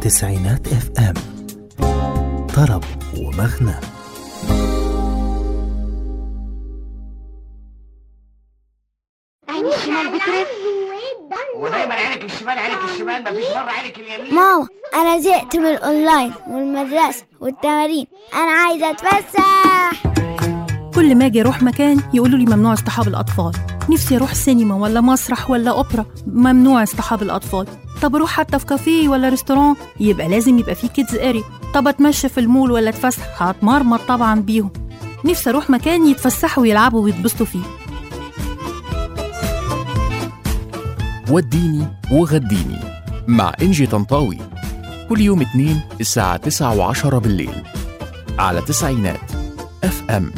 تسعينات اف ام طرب ومغنى عيني الشمال بترف ودايما عينك الشمال عينك الشمال مفيش مره عينك اليمين ماما انا زهقت من الاونلاين والمدرسه والتمارين انا عايزه اتفسح كل ما اجي اروح مكان يقولوا لي ممنوع اصطحاب الاطفال نفسي اروح سينما ولا مسرح ولا اوبرا ممنوع اصطحاب الاطفال طب اروح حتى في كافيه ولا ريستوران يبقى لازم يبقى فيه كيدز اري طب اتمشى في المول ولا اتفسح هتمرمط طبعا بيهم نفسي اروح مكان يتفسحوا ويلعبوا ويتبسطوا فيه وديني وغديني مع إنجي طنطاوي كل يوم اثنين الساعة تسعة وعشرة بالليل على تسعينات اف ام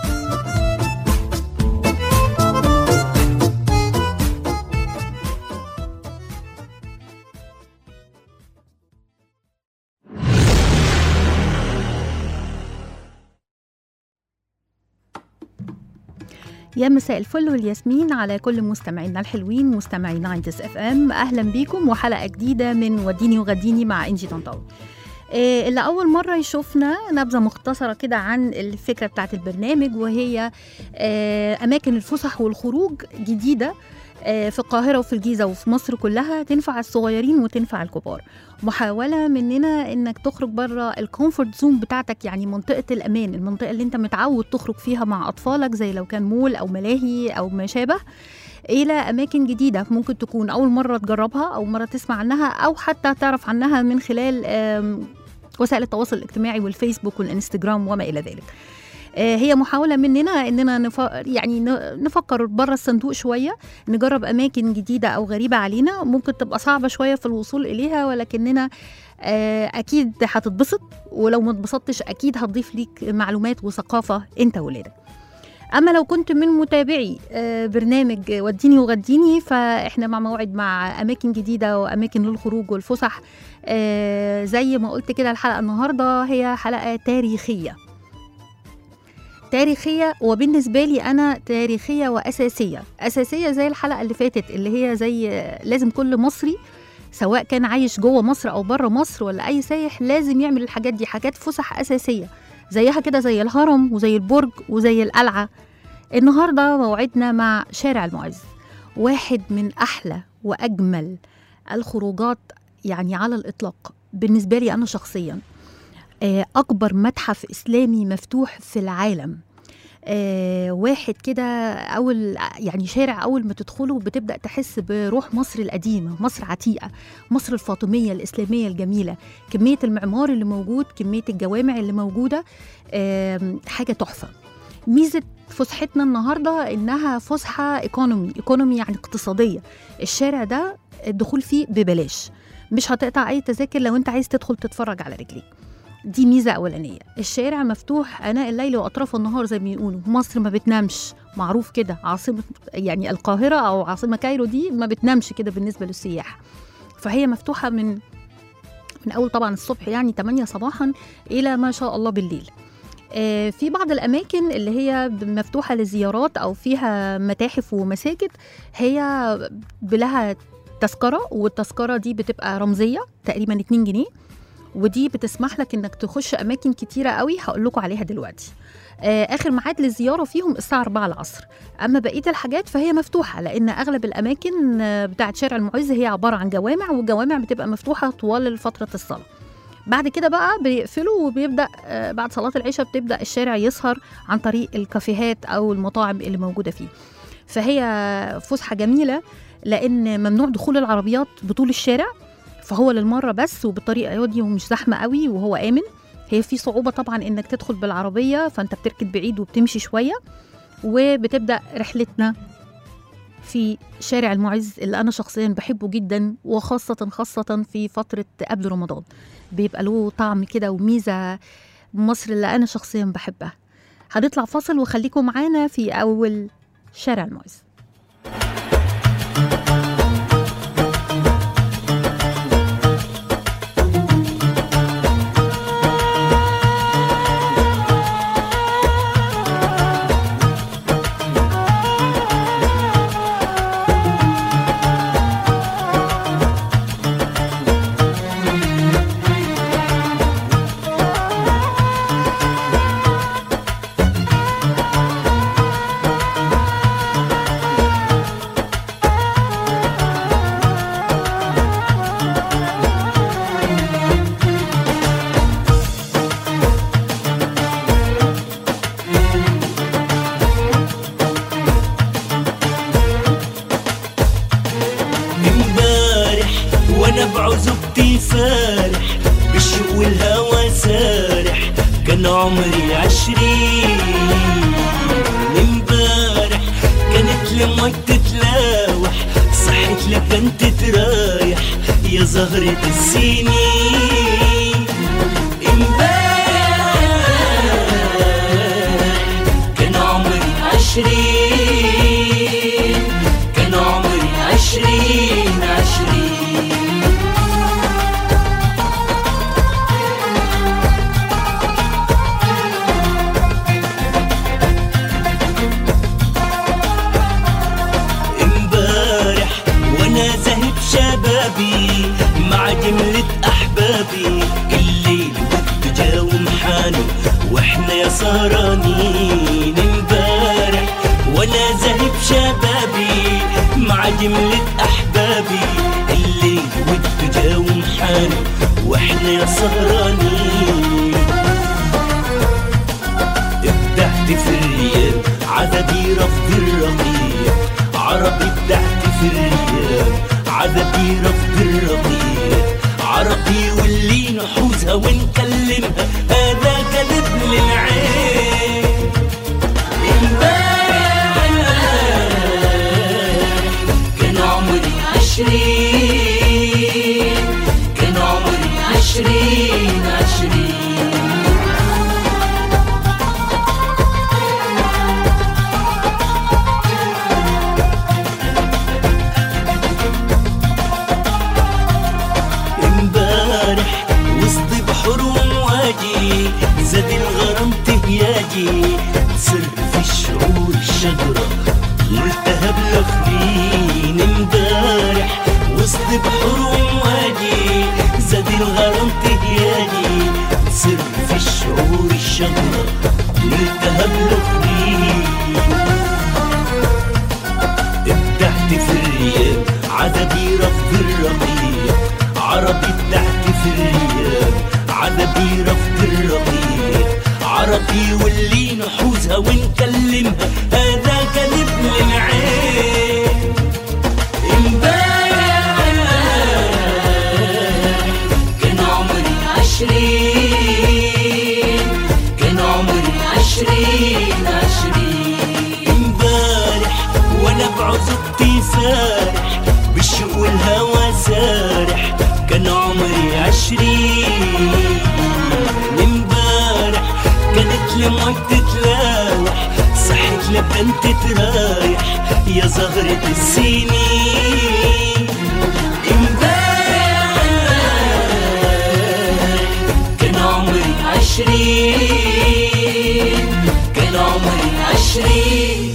يا مساء الفل والياسمين على كل مستمعينا الحلوين مستمعي 90 اف ام اهلا بيكم وحلقه جديده من وديني وغديني مع انجي طنطاوي إيه اللي اول مره يشوفنا نبذه مختصره كده عن الفكره بتاعت البرنامج وهي آه، اماكن الفسح والخروج جديده آه، في القاهرة وفي الجيزة وفي مصر كلها تنفع الصغيرين وتنفع الكبار محاولة مننا انك تخرج بره الكومفورت زون بتاعتك يعني منطقة الامان المنطقة اللي انت متعود تخرج فيها مع اطفالك زي لو كان مول او ملاهي او ما شابه الى اماكن جديده ممكن تكون اول مره تجربها او مره تسمع عنها او حتى تعرف عنها من خلال آم، وسائل التواصل الاجتماعي والفيسبوك والانستجرام وما الى ذلك آه، هي محاولة مننا اننا نف... يعني ن- نفكر بره الصندوق شوية نجرب اماكن جديدة او غريبة علينا ممكن تبقى صعبة شوية في الوصول اليها ولكننا آه، اكيد هتتبسط ولو ما اتبسطتش اكيد هتضيف ليك معلومات وثقافة انت وولادك اما لو كنت من متابعي آه، برنامج وديني وغديني فاحنا مع موعد مع اماكن جديده واماكن للخروج والفسح آه، زي ما قلت كده الحلقه النهارده هي حلقه تاريخيه تاريخيه وبالنسبه لي انا تاريخيه واساسيه اساسيه زي الحلقه اللي فاتت اللي هي زي آه، لازم كل مصري سواء كان عايش جوه مصر او بره مصر ولا اي سايح لازم يعمل الحاجات دي حاجات فسح اساسيه زيها كده زي الهرم وزي البرج وزي القلعه النهارده موعدنا مع شارع المعز واحد من احلى واجمل الخروجات يعني على الاطلاق بالنسبه لي انا شخصيا آه، اكبر متحف اسلامي مفتوح في العالم آه واحد كده اول يعني شارع اول ما تدخله بتبدا تحس بروح مصر القديمه مصر عتيقه مصر الفاطميه الاسلاميه الجميله كميه المعمار اللي موجود كميه الجوامع اللي موجوده آم، حاجه تحفه ميزه فسحتنا النهارده انها فسحه ايكونومي ايكونومي يعني اقتصاديه الشارع ده الدخول فيه ببلاش مش هتقطع اي تذاكر لو انت عايز تدخل تتفرج على رجليك دي ميزه اولانيه الشارع مفتوح اناء الليل واطراف النهار زي ما بيقولوا مصر ما بتنامش معروف كده عاصمه يعني القاهره او عاصمه كايرو دي ما بتنامش كده بالنسبه للسياح فهي مفتوحه من من اول طبعا الصبح يعني 8 صباحا الى ما شاء الله بالليل آه، في بعض الاماكن اللي هي مفتوحه للزيارات او فيها متاحف ومساجد هي بلها تذكره والتذكره دي بتبقى رمزيه تقريبا 2 جنيه ودي بتسمح لك انك تخش اماكن كتيره قوي هقول لكم عليها دلوقتي آه، اخر ميعاد للزياره فيهم الساعه 4 العصر اما بقيه الحاجات فهي مفتوحه لان اغلب الاماكن آه، بتاعه شارع المعز هي عباره عن جوامع والجوامع بتبقى مفتوحه طوال فتره الصلاه بعد كده بقى بيقفلوا وبيبدا آه، بعد صلاه العشاء بتبدا الشارع يسهر عن طريق الكافيهات او المطاعم اللي موجوده فيه فهي فسحه جميله لان ممنوع دخول العربيات بطول الشارع فهو للمره بس وبطريقه هاديه ومش زحمه قوي وهو امن هي في صعوبه طبعا انك تدخل بالعربيه فانت بتركب بعيد وبتمشي شويه وبتبدا رحلتنا في شارع المعز اللي انا شخصيا بحبه جدا وخاصه خاصه في فتره قبل رمضان بيبقى له طعم كده وميزه مصر اللي انا شخصيا بحبها هنطلع فاصل وخليكم معانا في اول شارع المعز وانا بعزوبتي فارح بالشوق والهوى سارح كان عمري عشرين امبارح كانت لمك تتلاوح صحت لكنت ترايح يا زهرة السنين امبارح كان عمري عشرين كان عمري عشرين عشرين امبارح وانا ذهب شبابي مع جملة احبابي الليل والدجا ومحاني واحنا يا سهرانين امبارح وانا ذهب شبابي مع جملة احبابي الليل والدجا ومحاني واحنا يا سهرانين ابدعت في الرياض عددي رفض الرقيق عربي ابدعت في الرياض عددي رفض الرقيق عربي واللي نحوزها ونكلمها هذا كذب للعين امبارح كان عمري عشرين كان عمري عشرين عشرين امبارح وسط بحر ومواجي زاد الغرام تهياجي سر في الشعور الشجرة والتهب لخرين امبارح وسط بحر ومواجي زاد الغرام تهياجي سر في الشعور الشجرة والتهب لخرين ابدعت في الرياض عددي رفض الرقيق عربي ابدعت في الرياض عددي رفض الرقيق عربي واللي نحوزها ونكلمها هذا كذب للعين امبارح كان عمري عشرين كان عمري عشرين عشرين امبارح وانا بعزوبتي فارح بالشوق والهوى سارح كان عمري عشرين امبارح كانت لمك تتلاوح صحت لبنت ترايح يا زهرة السنين امبارح كان عمري عشرين كان عمري عشرين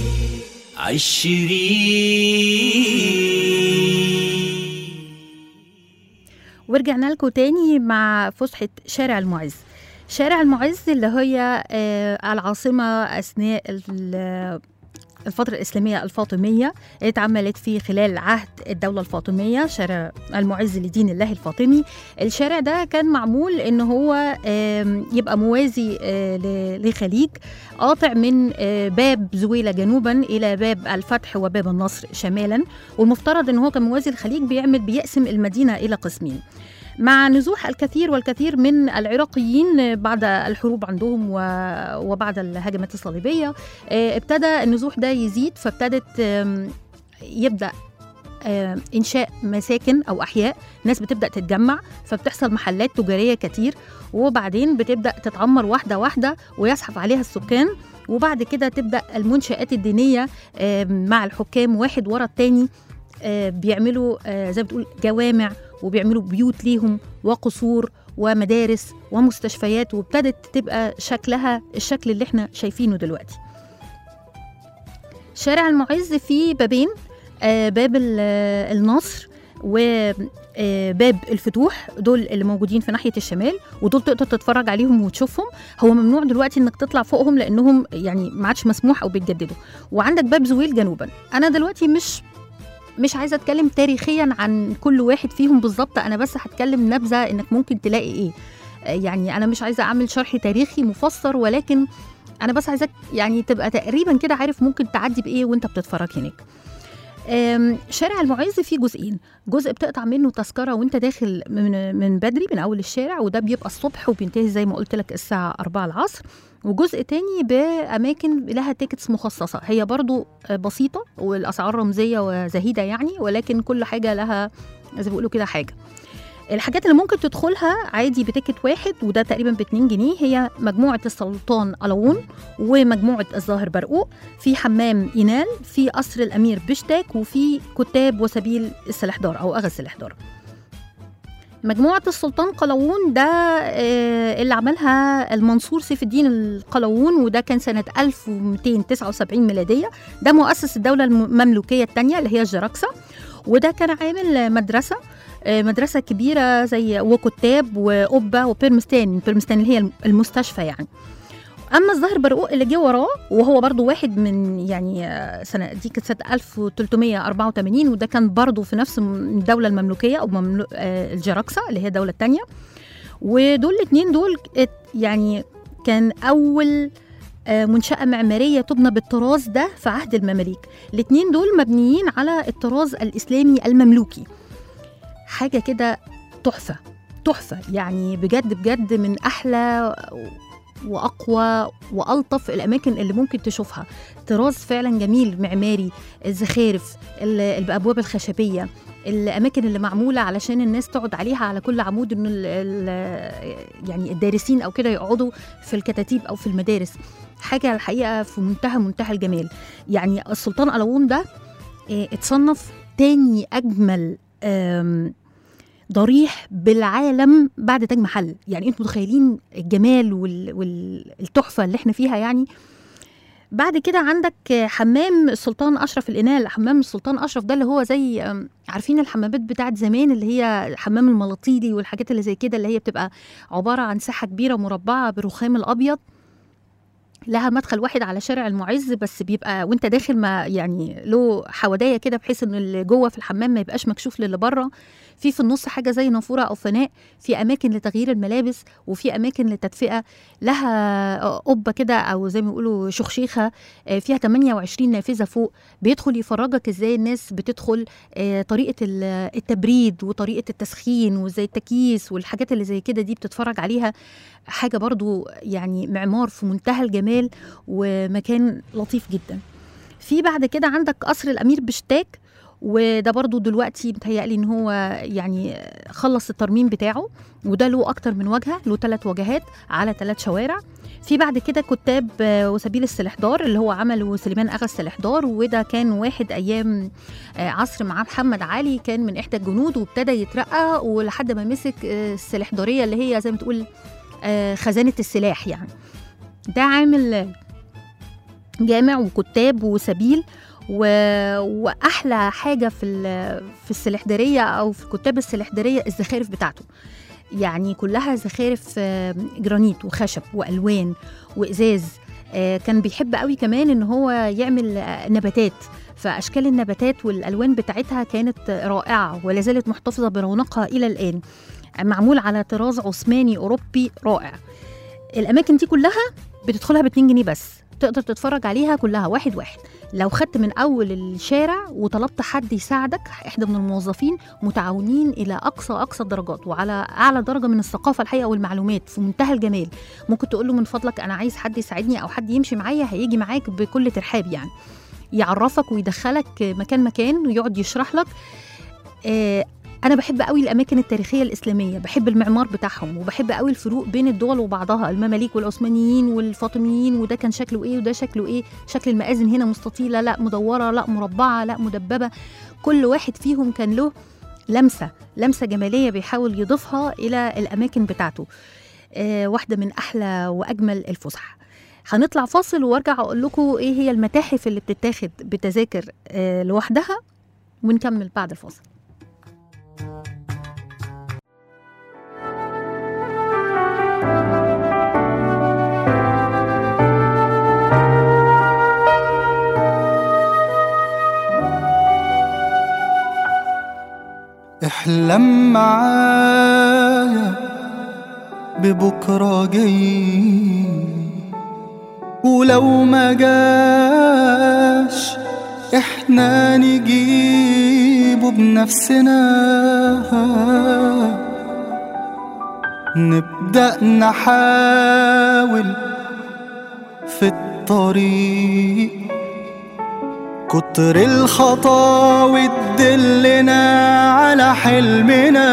عشرين ورجعنا لكم تاني مع فسحة شارع المعز شارع المعز اللي هي آه، العاصمة أثناء ال- الفترة الإسلامية الفاطمية اللي اتعملت في خلال عهد الدولة الفاطمية شارع المعز لدين الله الفاطمي الشارع ده كان معمول إن هو آم، يبقى موازي آه، ل- لخليج قاطع من آه، باب زويلة جنوبا إلى باب الفتح وباب النصر شمالا والمفترض إن هو كان موازي الخليج بيعمل بيقسم المدينة إلى قسمين مع نزوح الكثير والكثير من العراقيين بعد الحروب عندهم و- وبعد الهجمات الصليبية آه، ابتدى النزوح ده يزيد فابتدت آم، يبدأ آم، إنشاء مساكن أو أحياء ناس بتبدأ تتجمع فبتحصل محلات تجارية كتير وبعدين بتبدأ تتعمر واحدة واحدة ويزحف عليها السكان وبعد كده تبدأ المنشآت الدينية آم، مع الحكام واحد ورا التاني آه، بيعملوا آه، زي ما بتقول جوامع وبيعملوا بيوت ليهم وقصور ومدارس ومستشفيات وابتدت تبقى شكلها الشكل اللي احنا شايفينه دلوقتي شارع المعز فيه بابين آه، باب ال- آه، النصر وباب الفتوح دول اللي موجودين في ناحيه الشمال ودول تقدر تتفرج عليهم وتشوفهم هو ممنوع دلوقتي انك تطلع فوقهم لانهم يعني ما عادش مسموح او بيتجددوا وعندك باب زويل جنوبا انا دلوقتي مش مش عايزه اتكلم تاريخيا عن كل واحد فيهم بالظبط انا بس هتكلم نبذه انك ممكن تلاقي ايه آه، يعني انا مش عايزه اعمل شرح تاريخي مفسر ولكن انا بس عايزاك يعني تبقى تقريبا كده عارف ممكن تعدي بايه وانت بتتفرج هناك آم، شارع المعز فيه جزئين جزء بتقطع منه تذكره وانت داخل من من بدري من اول الشارع وده بيبقى الصبح وبينتهي زي ما قلت لك الساعه 4 العصر وجزء تاني باماكن لها تيكتس مخصصه هي برضو آه، بسيطه والاسعار رمزيه وزهيده يعني ولكن كل حاجه لها زي ما بيقولوا كده حاجه الحاجات اللي ممكن تدخلها عادي بتيكت واحد وده تقريبا ب 2 جنيه هي مجموعه السلطان قلاوون ومجموعه الظاهر برقوق في حمام إينال في قصر الأمير بشتاك وفي كتاب وسبيل السلحدار أو أغا السلحدار مجموعة السلطان قلاوون ده آه، اللي عملها المنصور سيف الدين القلاوون وده كان سنة 1279 ميلادية ده مؤسس الدولة المملوكية الثانية اللي هي الجراكسة وده كان عامل مدرسة آه، مدرسة كبيرة زي وكتاب وقبة وبيرمستان بيرمستان اللي هي المستشفى يعني اما الظاهر برقوق اللي جه وراه وهو برضو واحد من يعني آه، سنه دي كانت سنه 1384 وده كان برضو في نفس الدوله المملوكيه او مملو آه، الجراكسه اللي هي الدوله الثانيه ودول الاثنين دول ات- يعني كان اول آه، منشأة معمارية تبنى بالطراز ده في عهد المماليك الاثنين دول مبنيين على الطراز الإسلامي المملوكي حاجة كده تحفة تحفة يعني بجد بجد من أحلى واقوى والطف الاماكن اللي ممكن تشوفها طراز فعلا جميل معماري الزخارف ال- الابواب الخشبيه الاماكن اللي معموله علشان الناس تقعد عليها على كل عمود ان ال- ال- يعني الدارسين او كده يقعدوا في الكتاتيب او في المدارس حاجه الحقيقه في منتهى منتهى الجمال يعني السلطان قلاوون ده آه، اتصنف تاني اجمل آم، ضريح بالعالم بعد تاج محل يعني انتوا متخيلين الجمال وال- والتحفه اللي احنا فيها يعني بعد كده عندك حمام السلطان اشرف الانال حمام السلطان اشرف ده اللي هو زي أم، عارفين الحمامات بتاعت زمان اللي هي حمام الملاطيلي والحاجات اللي زي كده اللي هي بتبقى عباره عن ساحه كبيره مربعه بالرخام الابيض لها مدخل واحد على شارع المعز بس بيبقى وانت داخل ما يعني له حواديه كده بحيث ان اللي جوه في الحمام ما يبقاش مكشوف للي بره في في النص حاجه زي نافوره او فناء في اماكن لتغيير الملابس وفي اماكن للتدفئه لها قبه كده او زي ما بيقولوا شخشيخه آه، فيها 28 نافذه فوق بيدخل يفرجك ازاي الناس بتدخل آه، طريقه ال- التبريد وطريقه التسخين وازاي التكييس والحاجات اللي زي كده دي بتتفرج عليها حاجه برضو يعني معمار في منتهى الجمال ومكان لطيف جدا في بعد كده عندك قصر الامير بشتاك وده برضو دلوقتي متهيألي ان هو يعني خلص الترميم بتاعه وده له اكتر من واجهه له ثلاث واجهات على ثلاث شوارع في بعد كده كتاب آه، وسبيل السلحدار اللي هو عمله سليمان اغا السلحدار وده كان واحد ايام آه، عصر مع محمد علي كان من احدى الجنود وابتدى يترقى ولحد ما مسك آه، السلحداريه اللي هي زي ما تقول آه، خزانه السلاح يعني ده عامل جامع وكتاب وسبيل و... واحلى حاجه في ال... في السلحداريه او في كتاب السلحداريه الزخارف بتاعته يعني كلها زخارف آه، جرانيت وخشب والوان وازاز آه، كان بيحب قوي كمان ان هو يعمل آه، نباتات فاشكال النباتات والالوان بتاعتها كانت رائعه ولا زالت محتفظه برونقها الى الان معمول على طراز عثماني اوروبي رائع الاماكن دي كلها بتدخلها ب 2 جنيه بس تقدر تتفرج عليها كلها واحد واحد لو خدت من اول الشارع وطلبت حد يساعدك احدى من الموظفين متعاونين الى اقصى اقصى الدرجات وعلى اعلى درجه من الثقافه الحقيقه والمعلومات في منتهى الجمال ممكن تقول له من فضلك انا عايز حد يساعدني او حد يمشي معايا هيجي معاك بكل ترحاب يعني يعرفك ويدخلك مكان مكان ويقعد يشرح لك آه، انا بحب قوي الاماكن التاريخيه الاسلاميه بحب المعمار بتاعهم وبحب قوي الفروق بين الدول وبعضها المماليك والعثمانيين والفاطميين وده كان شكله ايه وده شكله ايه شكل المآذن هنا مستطيله لا مدوره لا مربعه لا مدببه كل واحد فيهم كان له لمسه لمسه جماليه بيحاول يضيفها الى الاماكن بتاعته آه واحده من احلى واجمل الفسح هنطلع فاصل وارجع اقول لكم ايه هي المتاحف اللي بتتاخد بتذاكر آه لوحدها ونكمل بعد الفاصل احلم معايا ببكرة جاي ولو ما جاش احنا نجيبه بنفسنا نبدأ نحاول في الطريق كتر الخطاوي تدلنا على حلمنا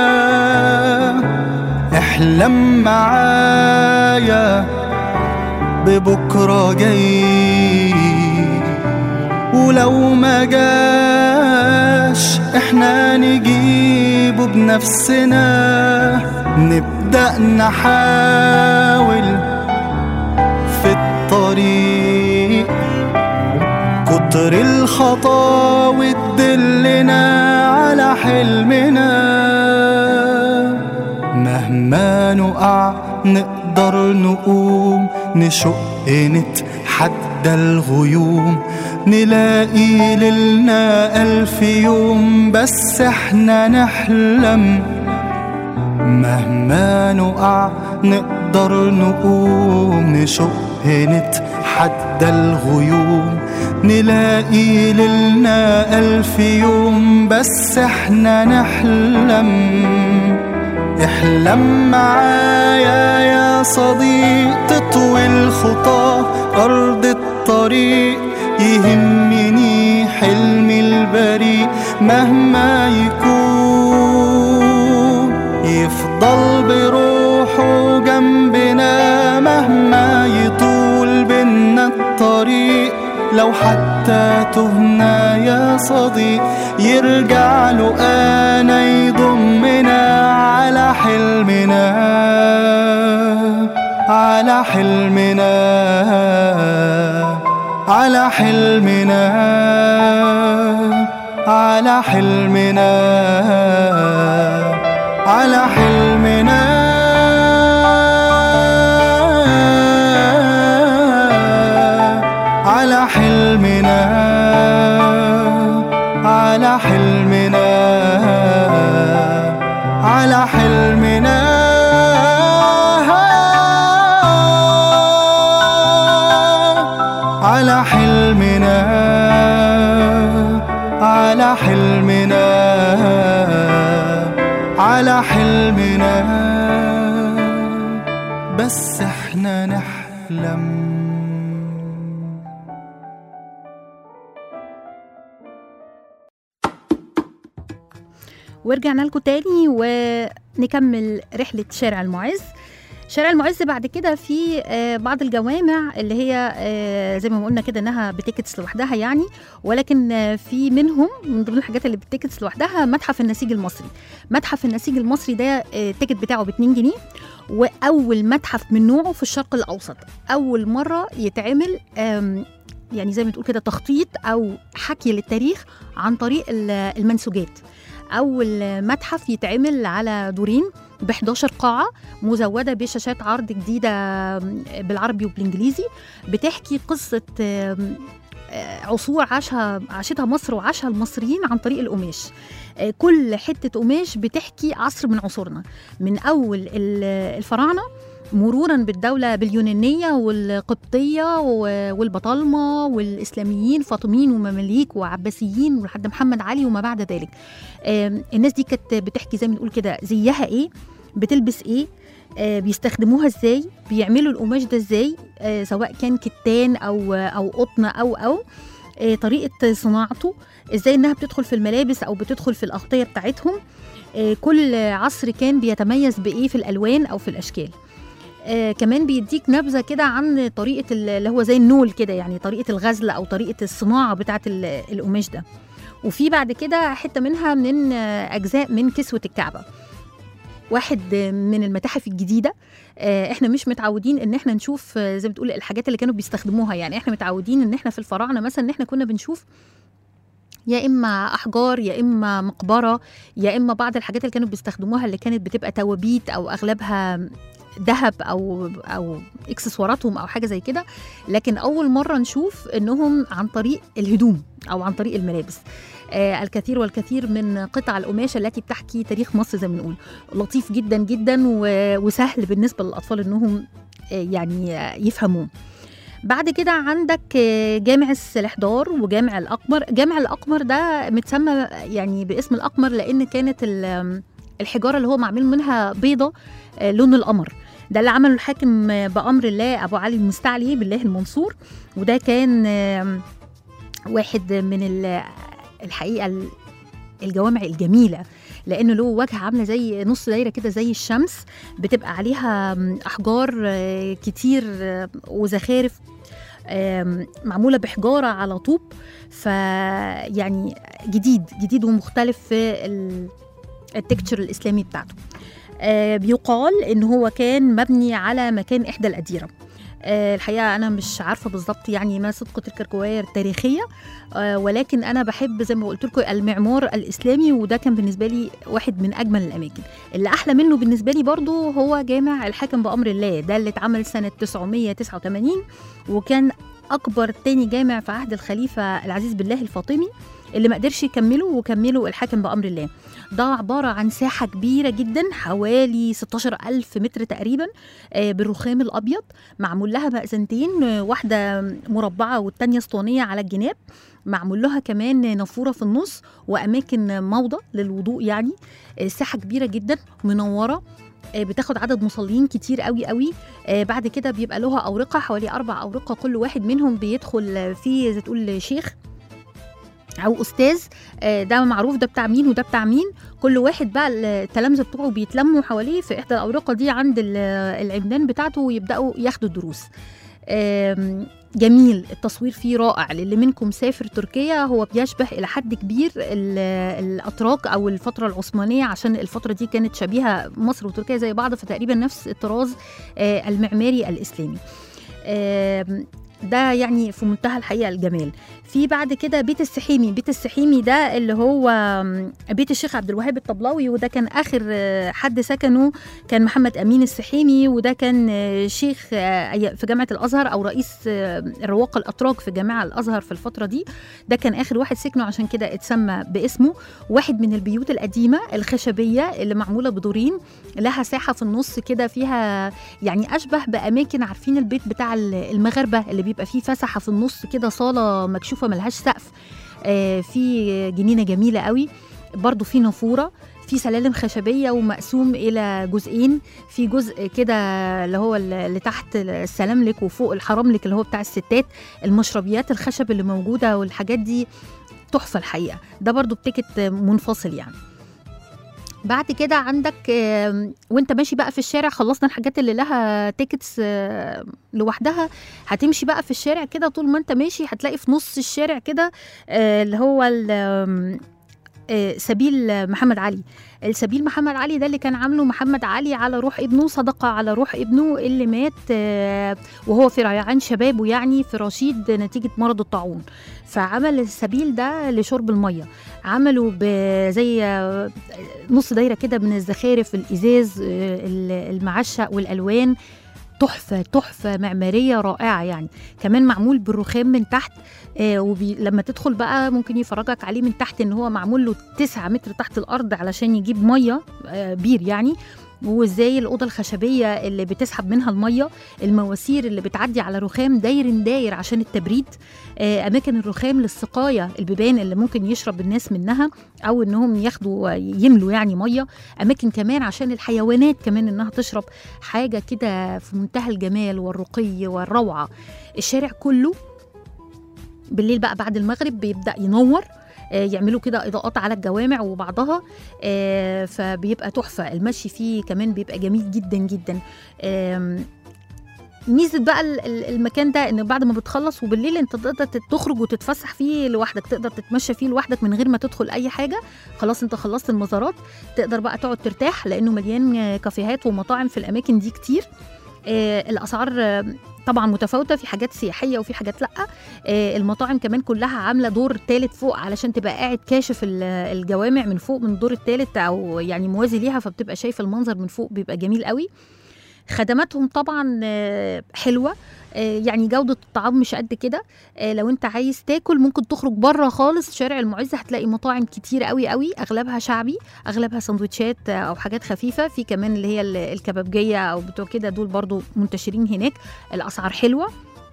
احلم معايا ببكرة جاي ولو ما جاش احنا نجيبه بنفسنا نبدأ نحاول في الطريق كتر الخطاوي تدلنا على حلمنا مهما نقع نقدر نقوم نشق نتحدى الغيوم نلاقي ليلنا ألف يوم بس احنا نحلم مهما نقع نقدر نقوم نشق نتحدى الغيوم نلاقي ليلنا ألف يوم بس احنا نحلم احلم معايا يا صديق تطوي الخطى أرض الطريق يهمني حلمي البريء مهما يكون يفضل بروحه جنبنا مهما يطول بينا الطريق لو حتى تهنا يا صديق يرجع له انا يضمنا على حلمنا على حلمنا على حلمنا على حلمنا على حلمنا على حلمنا على حلمنا على حلمنا على حلمنا على حلمنا على حلمنا بس احنا نحلم ورجعنا لكم تاني ونكمل رحلة شارع المعز شارع المعز بعد كده في آه، بعض الجوامع اللي هي آه، زي ما قلنا كده انها بتيكتس لوحدها يعني ولكن آه، في منهم من ضمن الحاجات اللي بتيكتس لوحدها متحف النسيج المصري متحف النسيج المصري ده آه، التيكت بتاعه ب 2 جنيه واول متحف من نوعه في الشرق الاوسط اول مره يتعمل آم، يعني زي ما تقول كده تخطيط او حكي للتاريخ عن طريق ال- المنسوجات اول متحف يتعمل على دورين ب 11 قاعه مزوده بشاشات عرض جديده بالعربي وبالانجليزي بتحكي قصه آم، آه، عصور عاشها عاشتها مصر وعاشها المصريين عن طريق القماش آه، كل حته قماش بتحكي عصر من عصورنا من اول ال- الفراعنه مرورا بالدولة باليونانية والقبطية و- والبطالمة والإسلاميين فاطميين ومماليك وعباسيين ولحد محمد علي وما بعد ذلك آم، الناس دي كانت بتحكي زي ما نقول كده زيها ايه بتلبس ايه آه، بيستخدموها ازاي بيعملوا القماش ده ازاي آه، سواء كان كتان او او قطن او او آه، طريقه صناعته ازاي انها بتدخل في الملابس او بتدخل في الاغطيه بتاعتهم آه، كل عصر كان بيتميز بايه في الالوان او في الاشكال آه كمان بيديك نبذه كده عن طريقه ال- اللي هو زي النول كده يعني طريقه الغزل او طريقه الصناعه بتاعه ال- القماش ده وفي بعد كده حته منها من آه، اجزاء من كسوه الكعبه واحد آه، من المتاحف الجديده آه، احنا مش متعودين ان احنا نشوف آه، زي ما بتقول الحاجات اللي كانوا بيستخدموها يعني احنا متعودين ان احنا في الفراعنه مثلا ان احنا كنا بنشوف يا اما احجار يا اما مقبره يا اما بعض الحاجات اللي كانوا بيستخدموها اللي كانت بتبقى توابيت او اغلبها ذهب او او اكسسواراتهم او حاجه زي كده لكن اول مره نشوف انهم عن طريق الهدوم او عن طريق الملابس آه الكثير والكثير من قطع القماشه التي بتحكي تاريخ مصر زي ما بنقول لطيف جدا جدا و- وسهل بالنسبه للاطفال انهم آه يعني آه، يفهموه بعد كده عندك آه، جامع السلحدار وجامع الأقمر جامع الأقمر ده متسمى يعني باسم الأقمر لأن كانت ال- الحجارة اللي هو معمول منها بيضة آه، لون القمر ده اللي عمله الحاكم آه، بأمر الله أبو علي المستعلي بالله المنصور وده كان آم، واحد من ال- الحقيقة ال- الجوامع الجميلة لأنه له وجهة عاملة زي نص دايرة كده زي الشمس بتبقى عليها آم، أحجار آه، كتير آه، وزخارف آم، معمولة بحجارة على طوب فيعني جديد جديد ومختلف في ال- التكتشر الإسلامي بتاعته آه، بيقال إن هو كان مبني على مكان إحدى الأديرة آه، الحقيقة أنا مش عارفة بالظبط يعني ما صدق تلك الرواية التاريخية آه، ولكن أنا بحب زي ما قلت لكم المعمار الإسلامي وده كان بالنسبة لي واحد من أجمل الأماكن اللي أحلى منه بالنسبة لي برضو هو جامع الحاكم بأمر الله ده اللي اتعمل سنة 989 وكان أكبر تاني جامع في عهد الخليفة العزيز بالله الفاطمي اللي ما قدرش يكمله وكمله الحاكم بأمر الله ده عبارة عن ساحة كبيرة جدا حوالي 16 ألف متر تقريبا آه، بالرخام الأبيض معمول لها مأذنتين آه، واحدة مربعة والتانية اسطوانية على الجناب معمول لها كمان نافورة في النص وأماكن موضة للوضوء يعني آه، ساحة كبيرة جدا منورة آه، بتاخد عدد مصلين كتير قوي قوي آه، بعد كده بيبقى لها أورقة حوالي أربع أورقة كل واحد منهم بيدخل آه، فيه زي تقول شيخ او استاذ آه، ده معروف ده بتاع مين وده بتاع مين كل واحد بقى التلامذه بتوعه بيتلموا حواليه في احدى الاورقه دي عند ال- العمدان بتاعته ويبداوا ياخدوا الدروس آم، جميل التصوير فيه رائع للي منكم سافر تركيا هو بيشبه الى حد كبير ال- الاتراك او الفتره العثمانيه عشان الفتره دي كانت شبيهه مصر وتركيا زي بعض فتقريبا نفس الطراز آه، المعماري الاسلامي آم، ده يعني في منتهى الحقيقه الجمال في بعد كده بيت السحيمي بيت السحيمي ده اللي هو آم، بيت الشيخ عبد الوهاب الطبلاوي وده كان اخر آه، حد سكنه كان محمد امين السحيمي وده كان آه، شيخ آه، أي- في جامعه الازهر او رئيس آه، الرواق الاتراك في جامعه الازهر في الفتره دي ده كان اخر واحد سكنه عشان كده اتسمى باسمه واحد من البيوت القديمه الخشبيه اللي معموله بدورين لها ساحه في النص كده فيها يعني اشبه باماكن عارفين البيت بتاع المغاربه اللي بيبقى فيه فسحه في النص كده صاله مكشوفه ملهاش سقف آه، في جنينه جميله قوي برضو في نافوره في سلالم خشبيه ومقسوم الى جزئين في جزء كده اللي هو اللي تحت السلاملك وفوق الحراملك اللي هو بتاع الستات المشربيات الخشب اللي موجوده والحاجات دي تحفه الحقيقه ده برضو بتيكت منفصل يعني بعد كده عندك آم، وانت ماشي بقى في الشارع خلصنا الحاجات اللي لها تيكتس آه، لوحدها هتمشي بقى في الشارع كده طول ما انت ماشي هتلاقي في نص الشارع كده آه، اللي هو ال- آم، آه، سبيل محمد علي السبيل محمد علي ده اللي كان عامله محمد علي على روح ابنه صدقة على روح ابنه اللي مات آه، وهو في ريعان شبابه يعني في رشيد نتيجة مرض الطاعون فعمل السبيل ده لشرب المية عملوا ب- زي آه، نص دايرة كده من الزخارف الإزاز آه، المعشق والألوان تحفة تحفة معمارية رائعة يعني كمان معمول بالرخام من تحت آه وبي لما تدخل بقى ممكن يفرجك عليه من تحت ان هو معمول له 9 متر تحت الارض علشان يجيب ميه آه بير يعني وازاي الاوضه الخشبيه اللي بتسحب منها الميه المواسير اللي بتعدي على رخام داير داير عشان التبريد آه اماكن الرخام للسقايه البيبان اللي ممكن يشرب الناس منها او انهم ياخدوا يملوا يعني ميه اماكن كمان عشان الحيوانات كمان انها تشرب حاجه كده في منتهى الجمال والرقي والروعه الشارع كله بالليل بقى بعد المغرب بيبدا ينور آه، يعملوا كده اضاءات على الجوامع وبعضها آه، فبيبقى تحفه المشي فيه كمان بيبقى جميل جدا جدا آم، ميزه بقى ال- ال- المكان ده ان بعد ما بتخلص وبالليل انت تقدر تت- تخرج وتتفسح فيه لوحدك تقدر تتمشى فيه لوحدك من غير ما تدخل اي حاجه خلاص انت خلصت المزارات تقدر بقى تقعد ترتاح لانه مليان آه، كافيهات ومطاعم في الاماكن دي كتير آه، الاسعار آه، طبعا متفاوته في حاجات سياحيه وفي حاجات لا آه، المطاعم كمان كلها عامله دور ثالث فوق علشان تبقى قاعد كاشف ال- الجوامع من فوق من الدور الثالث او يعني موازي ليها فبتبقى شايف المنظر من فوق بيبقى جميل قوي خدماتهم طبعا آه، حلوه آه، يعني جودة الطعام مش قد كده آه، لو انت عايز تاكل ممكن تخرج بره خالص شارع المعز هتلاقي مطاعم كتير قوي قوي اغلبها شعبي اغلبها سندوتشات آه، او حاجات خفيفه في كمان اللي هي ال- الكبابجيه او بتوع كده دول برضو منتشرين هناك الاسعار حلوه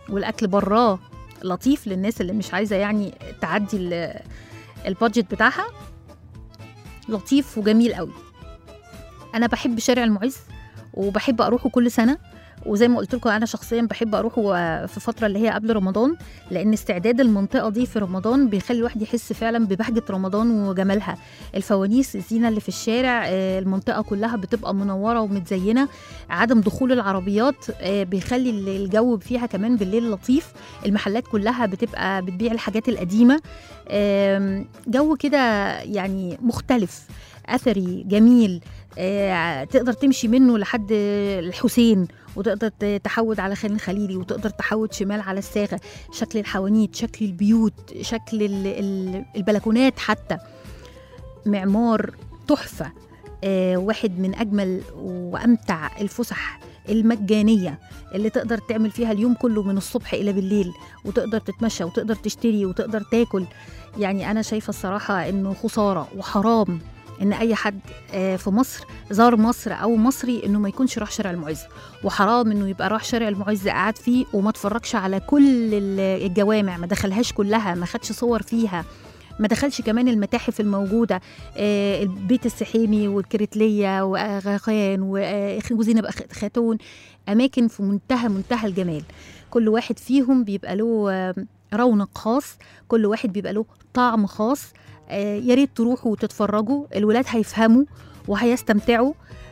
والاكل براه لطيف للناس اللي مش عايزه يعني تعدي ال- البادجت بتاعها لطيف وجميل قوي انا بحب شارع المعز وبحب اروحه كل سنه وزي ما قلت لكم انا شخصيا بحب اروحه في الفتره اللي هي قبل رمضان لان استعداد المنطقه دي في رمضان بيخلي الواحد يحس فعلا ببهجه رمضان وجمالها الفوانيس الزينه اللي في الشارع آه، المنطقه كلها بتبقى منوره ومتزينه عدم دخول العربيات آه، بيخلي ال- الجو فيها كمان بالليل لطيف المحلات كلها بتبقى بتبيع الحاجات القديمه آم، جو كده يعني مختلف اثري جميل آه، تقدر تمشي منه لحد الحسين وتقدر ت- تحود على خان الخليلي وتقدر تحود شمال على الساغه شكل الحوانيت شكل البيوت شكل ال- ال- البلكونات حتى معمار تحفه آه، واحد من اجمل وامتع الفسح المجانيه اللي تقدر تعمل فيها اليوم كله من الصبح الى بالليل وتقدر تتمشى وتقدر تشتري وتقدر تاكل يعني انا شايفه الصراحه انه خساره وحرام ان اي حد آه، في مصر زار مصر او مصري انه ما يكونش راح شارع المعز وحرام انه يبقى راح شارع المعز قاعد فيه وما اتفرجش على كل ال- الجوامع ما دخلهاش كلها ما خدش صور فيها ما دخلش كمان المتاحف الموجودة آه، البيت السحيمي والكريتلية وأغاخان وأخ- وزينب أخ- خاتون أماكن في منتهى منتهى الجمال كل واحد فيهم بيبقى له آه، رونق خاص كل واحد بيبقى له طعم خاص آه، يا ريت تروحوا وتتفرجوا الولاد هيفهموا وهيستمتعوا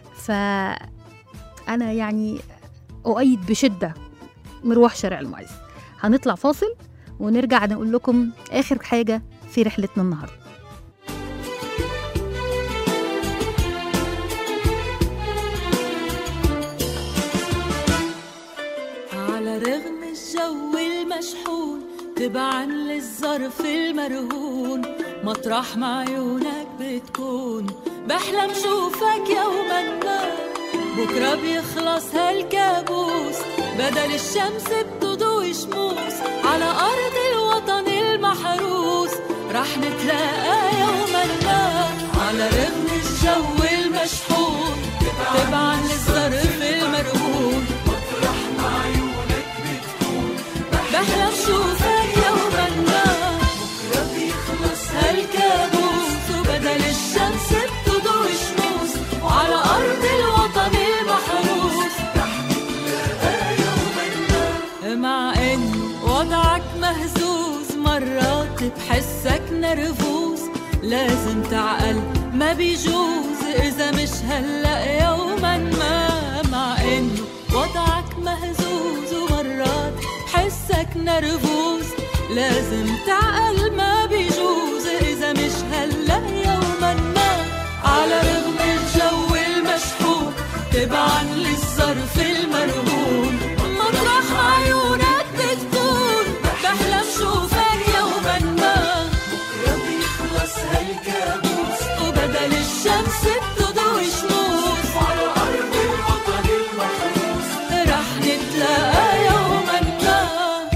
فأنا يعني أؤيد بشدة مروح شارع المعز هنطلع فاصل ونرجع نقول لكم آخر حاجة في رحلتنا النهاردة على رغم الجو المشحون تبعا للظرف المرهون مطرح ما عيونك بتكون بحلم شوفك يوما ما بكرة بيخلص هالكابوس بدل الشمس بتضوي شموس على أرض الوطن المحروس رح نتلاقى يوما ما على رغم الجو المشحون تبعا للظرف المرهون بحلم شوفك يوما ما بكرة بيخلص هالكابوس وبدل الشمس بتضوي شموس على أرض الوطن المحروس مع إن وضعك مهزوز مرات بحسك نرفوز لازم تعقل ما بيجوز إذا مش هلأ يوما ما مع إنه وضعك مهزوز ومرات بحسك نرفوز لازم تعقل ما بيجوز إذا مش هلأ يوما ما على رغم الجو المشحون تبعا للظرف المرهون مطرح عيونك بتكون بحلم شوفك يوما ما بكرة بيخلص هالكابوس وبدل الشمس بتضوي شموس على أرض الوطن المحروس رح نتلاقى يوما ما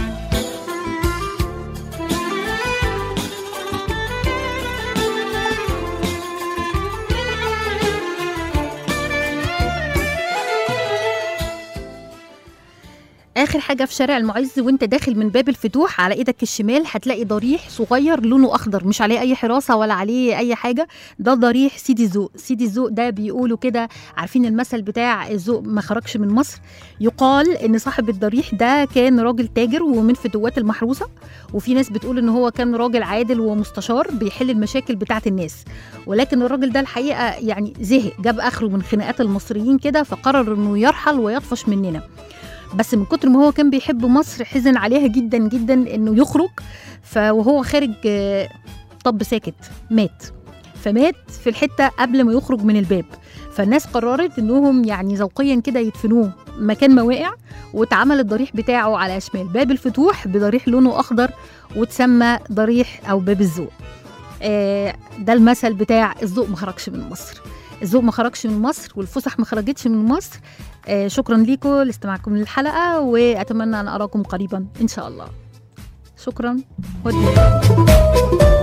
اخر حاجه في شارع المعز وانت داخل من باب الفتوح على ايدك الشمال هتلاقي ضريح صغير لونه اخضر مش عليه اي حراسه ولا عليه اي حاجه ده ضريح سيدي الذوق سيدي الذوق ده بيقولوا كده عارفين المثل بتاع الذوق ما خرجش من مصر يقال ان صاحب الضريح ده كان راجل تاجر ومن فتوات المحروسه وفي ناس بتقول ان هو كان راجل عادل ومستشار بيحل المشاكل بتاعه الناس ولكن الراجل ده الحقيقه يعني زهق جاب اخره من خناقات المصريين كده فقرر انه يرحل ويطفش مننا بس من كتر ما هو كان بيحب مصر حزن عليها جدا جدا انه يخرج فوهو خارج آه، طب ساكت مات فمات في الحته قبل ما يخرج من الباب فالناس قررت انهم يعني ذوقيا كده يدفنوه مكان ما وقع واتعمل الضريح بتاعه على شمال باب الفتوح بضريح لونه اخضر وتسمى ضريح او باب الذوق آه، ده المثل بتاع الذوق ما خرجش من مصر الذوق ما خرجش من مصر والفسح ما خرجتش من مصر آه، شكرا لكم لاستماعكم للحلقه واتمنى ان اراكم قريبا ان شاء الله شكرا ودي